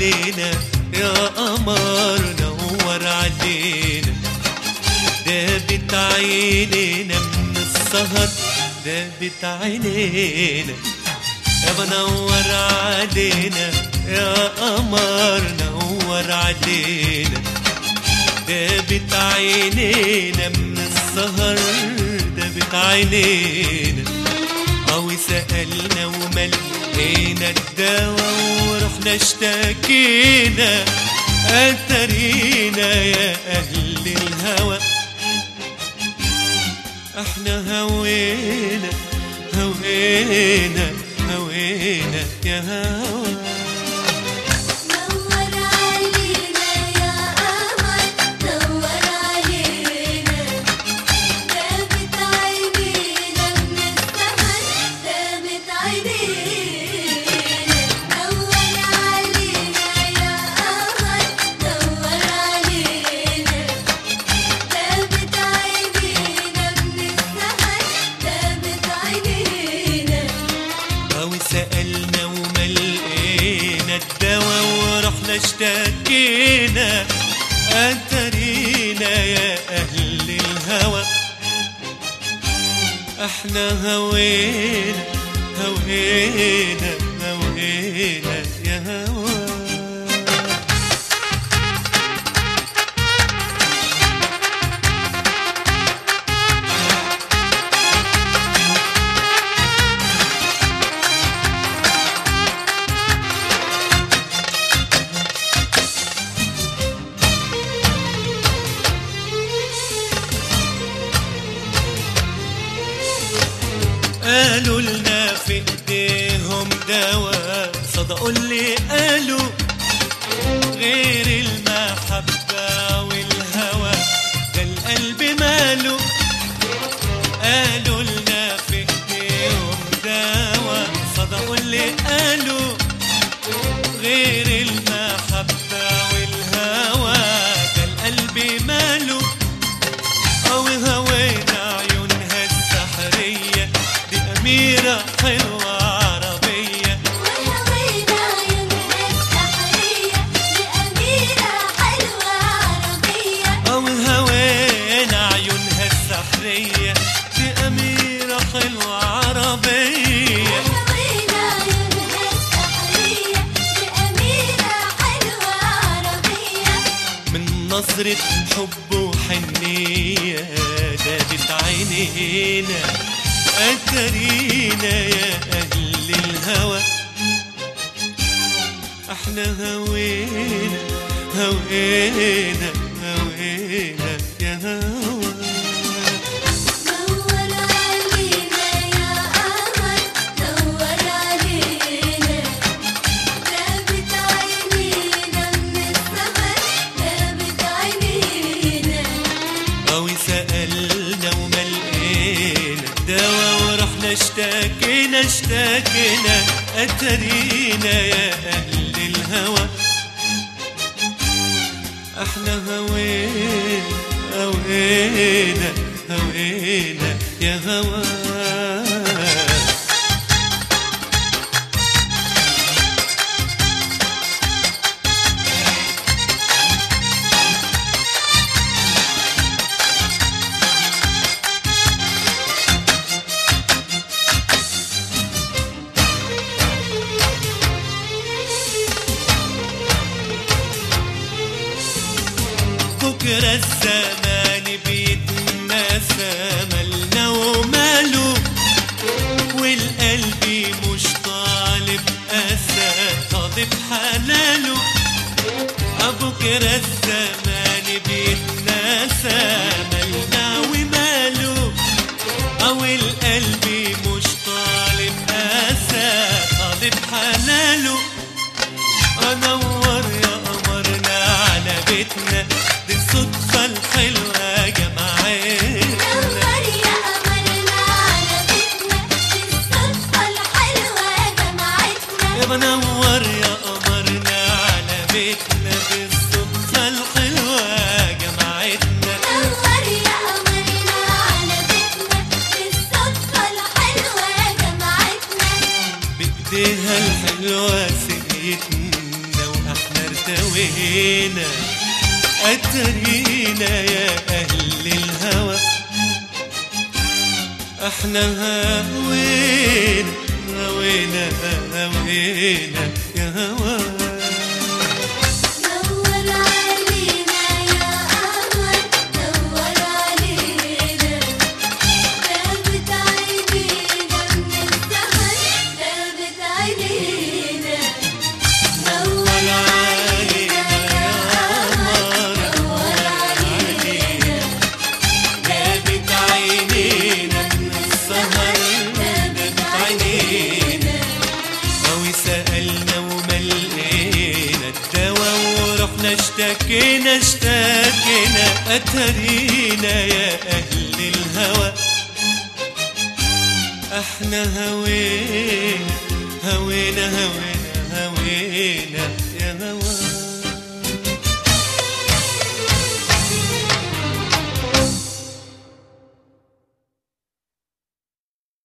علينا يا قمر نور علينا دابت عينينا من السهر دابت عينينا يا بنور علينا يا قمر نور علينا دابت عينينا من السهر دابت عينينا أو سألنا وما لقينا الدوا ورحنا اشتكينا أترينا يا أهل الهوى احنا هوينا هوينا هوينا يا هوى نور علينا يا قمر نور علينا دامت عينينا من السهر دامت عينينا نور علينا يا قمر نور علينا دامت عينينا من السهر دامت عينينا أو سألنا وما لقينا الدوا ورحنا اشتكينا أترينا يا أهل الهوى احنا هوينا هوينا هوينا يا هوى قالوا لنا في ايديهم دواء صدقوا اللي قالوا غير المحبة والهوى ده القلب ماله قالوا لنا في ايديهم دواء صدقوا اللي قالوا غير المحبة والهوى ده القلب ماله أو هوينا عيونها السحرية دي أميرة حلوة عربية وهوينا عيونها السحرية لأميرة حلوة عربية أو هوينا عيونها السحرية دي أميرة حلوة عربية وهوينا عيونها السحرية لأميرة حلوة عربية من نظرة حب وحنية دابت عينينا أترينا يا أهل الهوى احنا هوينا هوينا هوينا يا هوى نور علينا يا قمر نور علينا دامت عينينا من السهر دامت عينينا أو سألنا وما لقينا دوا ورحنا اشتكينا اشتكينا أترينا يا أهل الهوى احنا هوينا هوينا هوينا يا هوى بكرة الزمان بيتناسى مالنا وماله والقلب مش طالب أسى طالب حلاله بكرة الزمان بيتناسى مالنا وماله أو القلب مش طالب أسى طالب حلاله انور يا قمرنا على بيتنا دي الصدفة الحلوة جمعتنا نور يا قمرنا على بيتنا الصدفة الحلوة جمعتنا يا منور يا قمرنا على بيتنا دي الصدفة الحلوة جمعتنا نور يا قمرنا على بيتنا الصدفة الحلوة جمعتنا بايديها الحلوة سقيتنا واحنا أترينا يا أهل الهوى احنا هوينا هوينا هوينا يا هوى نور علينا يا قمر نور علينا غابت عينينا من السهر غابت عينينا نور علينا يا قمر نور علينا جابت عينينا من السهر جابت عينينا قوي سألنا وما لقينا الدوا ورحنا اشتكينا اشتكينا أترينا يا أهل الهوى احنا هوينا